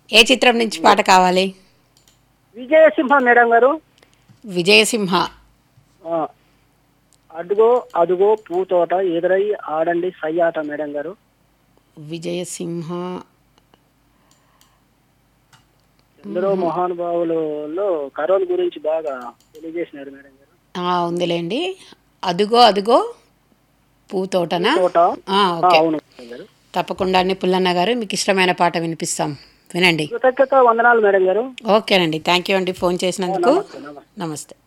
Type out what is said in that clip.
ఏ చిత్రం నుంచి పాట కావాలి విజయసింహ మేడం గారు విజయసింహ ఆ, అడుగో అదుగో పూతోట ఎదురై ఆడండి సయ్యాట మేడం గారు విజయసింహ ఎందరో మహానుభావులలో కరోనా గురించి బాగా తెలియజేసినారు మేడం గారు ఆ, ఉందిలేండి అదుగో అదుగో పూతోటనా తోట ఆ, ఆ, ఓకే అవును మేడం గారు తప్పకుండా అండి పుల్లన్న గారు మీకు ఇష్టమైన పాట వినిపిస్తాం వినండి కృతజ్ఞత వందనాలు మేడం గారు ఓకేనండి థ్యాంక్ యూ అండి ఫోన్ చేసినందుకు నమస్తే నమస్తే నమస్తే